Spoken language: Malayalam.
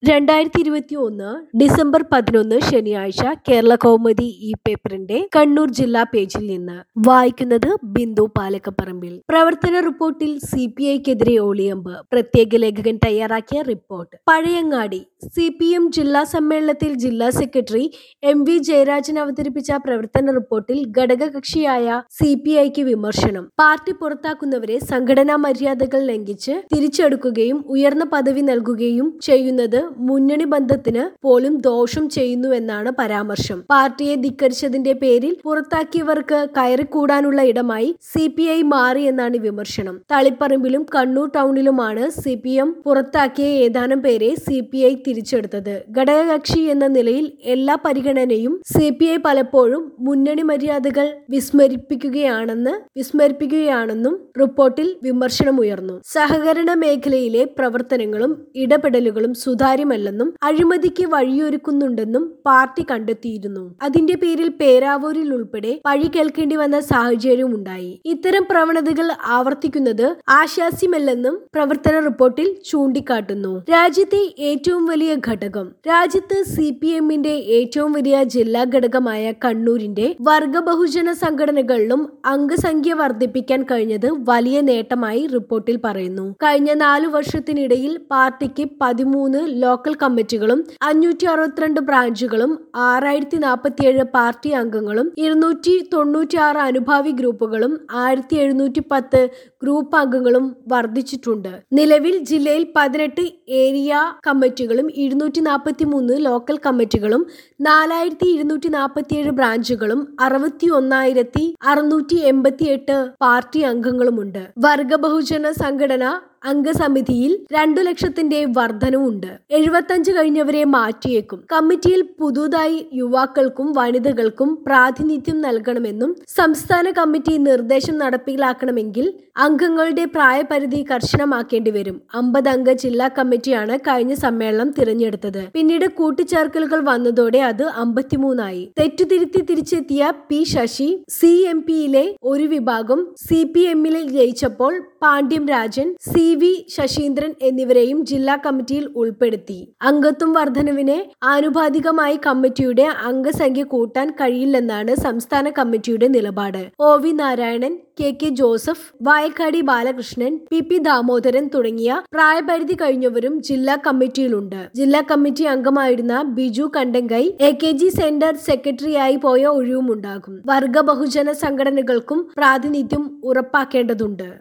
രണ്ടായിരത്തി ഇരുപത്തി ഒന്ന് ഡിസംബർ പതിനൊന്ന് ശനിയാഴ്ച കേരള കൗമുദി ഈ പേപ്പറിന്റെ കണ്ണൂർ ജില്ലാ പേജിൽ നിന്ന് വായിക്കുന്നത് ബിന്ദു പാലക്കപ്പറമ്പിൽ പ്രവർത്തന റിപ്പോർട്ടിൽ സി പി ഐക്കെതിരെ ഒളിയമ്പ് പ്രത്യേക ലേഖകൻ തയ്യാറാക്കിയ report Pazhayangadi C P M ജില്ലാ സമ്മേളനത്തിൽ ജില്ലാ സെക്രട്ടറി എം വി ജയരാജൻ അവതരിപ്പിച്ച പ്രവർത്തന റിപ്പോർട്ടിൽ ഘടകകക്ഷിയായ സി പി ഐക്ക് വിമർശനം പാർട്ടി പുറത്താക്കുന്നവരെ സംഘടനാ മര്യാദകൾ ലംഘിച്ച് തിരിച്ചെടുക്കുകയും ഉയർന്ന പദവി നൽകുകയും ചെയ്യുന്നത് മുന്നണി ബന്ധത്തിന് പോലും ദോഷം ചെയ്യുന്നുവെന്നാണ് പരാമർശം പാർട്ടിയെ ധിക്കരിച്ചതിന്റെ പേരിൽ പുറത്താക്കിയവർക്ക് കയറിക്കൂടാനുള്ള ഇടമായി സി പി ഐ മാറിയെന്നാണ് വിമർശനം തളിപ്പറമ്പിലും കണ്ണൂർ ടൗണിലുമാണ് സി പി എം പുറത്താക്കിയ ഏതാനും പേരെ സി പി ഐ തിരിച്ചെടുത്തത് ഘടകകക്ഷി എന്ന നിലയിൽ എല്ലാ പരിഗണനയും സി പി ഐ പലപ്പോഴും മുന്നണി മര്യാദകൾ വിസ്മരിപ്പിക്കുകയാണെന്ന് വിസ്മരിപ്പിക്കുകയാണെന്നും റിപ്പോർട്ടിൽ വിമർശനമുയർന്നു സഹകരണ മേഖലയിലെ പ്രവർത്തനങ്ങളും ഇടപെടലുകളും സുതാര്യമല്ലെന്നും അഴിമതിക്ക് വഴിയൊരുക്കുന്നുണ്ടെന്നും പാർട്ടി കണ്ടെത്തിയിരുന്നു അതിന്റെ പേരിൽ പേരാവൂരിൽ ഉൾപ്പെടെ പഴി കേൾക്കേണ്ടി വന്ന സാഹചര്യവും ഉണ്ടായി ഇത്തരം പ്രവണതകൾ ആവർത്തിക്കുന്നത് ആശാസ്യമല്ലെന്നും പ്രവർത്തന റിപ്പോർട്ടിൽ ചൂണ്ടിക്കാട്ടുന്നു രാജ്യത്തെ ഏറ്റവും വലിയ ഘടകം രാജ്യത്ത് സി പി എമ്മിന്റെ ഏറ്റവും വലിയ ജില്ലാ ഘടകമായ കണ്ണൂരിന്റെ വർഗ ബഹുജന സംഘടനകളിലും അംഗസംഖ്യ വർദ്ധിപ്പിക്കാൻ കഴിഞ്ഞത് വലിയ നേട്ടമായി റിപ്പോർട്ടിൽ പറയുന്നു കഴിഞ്ഞ നാലു വർഷത്തിനിടയിൽ പാർട്ടിക്ക് പതിമൂന്ന് ലോക്കൽ കമ്മിറ്റികളും അഞ്ഞൂറ്റി അറുപത്തിരണ്ട് ബ്രാഞ്ചുകളും ആറായിരത്തി നാൽപ്പത്തിയേഴ് പാർട്ടി അംഗങ്ങളും ഇരുന്നൂറ്റി തൊണ്ണൂറ്റി ആറ് അനുഭാവി ഗ്രൂപ്പുകളും ആയിരത്തി എഴുന്നൂറ്റി പത്ത് ഗ്രൂപ്പ് അംഗങ്ങളും വർദ്ധിച്ചിട്ടുണ്ട് നിലവിൽ ജില്ലയിൽ പതിനെട്ട് ഏരിയ കമ്മിറ്റികളും ഇരുന്നൂറ്റി നാൽപ്പത്തി മൂന്ന് ലോക്കൽ കമ്മിറ്റികളും നാലായിരത്തി ഇരുന്നൂറ്റി നാൽപ്പത്തിയേഴ് ബ്രാഞ്ചുകളും അറുപത്തി ഒന്നായിരത്തി അറുന്നൂറ്റി എൺപത്തി എട്ട് പാർട്ടി അംഗങ്ങളുമുണ്ട് വർഗ ബഹുജന സംഘടന അംഗസമിതിയിൽ രണ്ടു ലക്ഷത്തിന്റെ വർധനവുണ്ട് എഴുപത്തഞ്ച് കഴിഞ്ഞവരെ മാറ്റിയേക്കും കമ്മിറ്റിയിൽ പുതുതായി യുവാക്കൾക്കും വനിതകൾക്കും പ്രാതിനിധ്യം നൽകണമെന്നും സംസ്ഥാന കമ്മിറ്റി നിർദ്ദേശം നടപ്പിലാക്കണമെങ്കിൽ അംഗങ്ങളുടെ പ്രായപരിധി കർശനമാക്കേണ്ടി വരും അമ്പത് അംഗ ജില്ലാ കമ്മിറ്റിയാണ് കഴിഞ്ഞ സമ്മേളനം തിരഞ്ഞെടുത്തത് പിന്നീട് കൂട്ടിച്ചേർക്കലുകൾ വന്നതോടെ അത് അമ്പത്തിമൂന്നായി തെറ്റുതിരുത്തി തിരിച്ചെത്തിയ പി ശശി സി എം പിയിലെ ഒരു വിഭാഗം സി പി എമ്മിൽ ജയിച്ചപ്പോൾ പാണ്ഡ്യം രാജൻ സി വി ശശീന്ദ്രൻ എന്നിവരെയും ജില്ലാ കമ്മിറ്റിയിൽ ഉൾപ്പെടുത്തി അംഗത്വം വർധനവിനെ ആനുപാതികമായി കമ്മിറ്റിയുടെ അംഗസംഖ്യ കൂട്ടാൻ കഴിയില്ലെന്നാണ് സംസ്ഥാന കമ്മിറ്റിയുടെ നിലപാട് O V Narayanan K K Joseph Vayakkadi Balakrishnan P P Damodaran തുടങ്ങിയ പ്രായപരിധി കഴിഞ്ഞവരും ജില്ലാ കമ്മിറ്റിയിലുണ്ട് ജില്ലാ കമ്മിറ്റി അംഗമായിരുന്ന Biju Kandankai A K G centre സെക്രട്ടറിയായി പോയ ഒഴിവുമുണ്ടാകും വർഗ ബഹുജന സംഘടനകൾക്കും പ്രാതിനിധ്യം ഉറപ്പാക്കേണ്ടതുണ്ട്